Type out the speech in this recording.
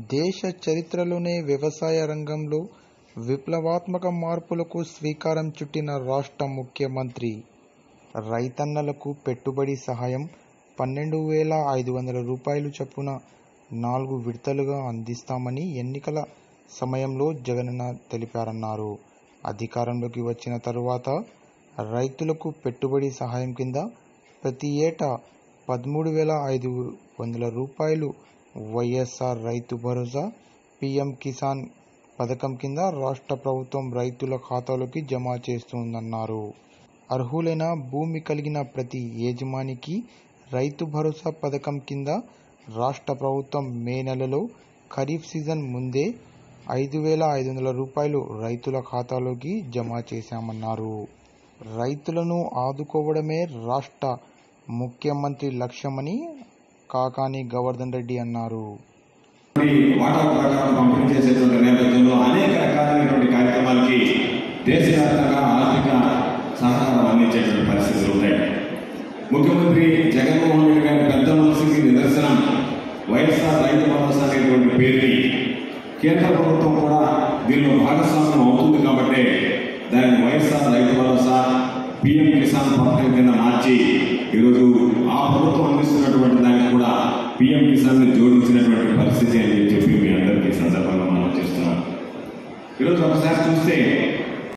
దేశ చరిత్రలోనే వ్యవసాయ రంగంలో విప్లవాత్మక మార్పులకు శ్రీకారం చుట్టిన రాష్ట్ర ముఖ్యమంత్రి రైతన్నలకు పెట్టుబడి సహాయం పన్నెండు వేల ఐదు వందల రూపాయలు చొప్పున నాలుగు విడతలుగా అందిస్తామని ఎన్నికల సమయంలో జగనన్న తెలిపారన్నారు అధికారంలోకి వచ్చిన తరువాత రైతులకు పెట్టుబడి సహాయం కింద ప్రతి ఏటా పదమూడు వేల ఐదు వందల రూపాయలు వైఎస్ఆర్ రైతు భరోసా పీఎం కిసాన్ పథకం కింద రాష్ట్ర ప్రభుత్వం రైతుల ఖాతాలోకి జమ చేస్తుందన్నారు అర్హులైన భూమి కలిగిన ప్రతి యజమానికి రైతు భరోసా పథకం కింద రాష్ట్ర ప్రభుత్వం మే నెలలో ఖరీఫ్ సీజన్ ముందే ఐదు వేల ఐదు వందల రూపాయలు రైతుల ఖాతాలోకి జమ చేశామన్నారు రైతులను ఆదుకోవడమే రాష్ట్ర ముఖ్యమంత్రి లక్ష్యమని కాకాని గోవర్ధన్ రెడ్డి అన్నారు ఈ వాటా ప్రకారం పంపిణీ చేసేటువంటి నేపథ్యంలో అనేక రకాలైనటువంటి కార్యక్రమాలకి దేశవ్యాప్తంగా ఆర్థిక సహకారం అందించేటువంటి పరిస్థితులు ఉన్నాయి ముఖ్యమంత్రి జగన్మోహన్ రెడ్డి గారి పెద్ద మనసుకి నిదర్శనం వైఎస్ఆర్ రైతు భరోసా అనేటువంటి పేరుని కేంద్ర ప్రభుత్వం కూడా దీనిలో భాగస్వామ్యం అవుతుంది కాబట్టి దాన్ని వైఎస్ఆర్ రైతు భరోసా పిఎం కిసాన్ పథకం కింద మార్చి ఈరోజు ఆ ప్రభుత్వం అందిస్తున్నటువంటి దానికి కూడా పిఎం కిసాన్ ని జోడించినటువంటి పరిస్థితి అని చెప్పి మీ అందరికీ ఈ సందర్భంగా మనం చేస్తున్నాం ఈరోజు ఒకసారి చూస్తే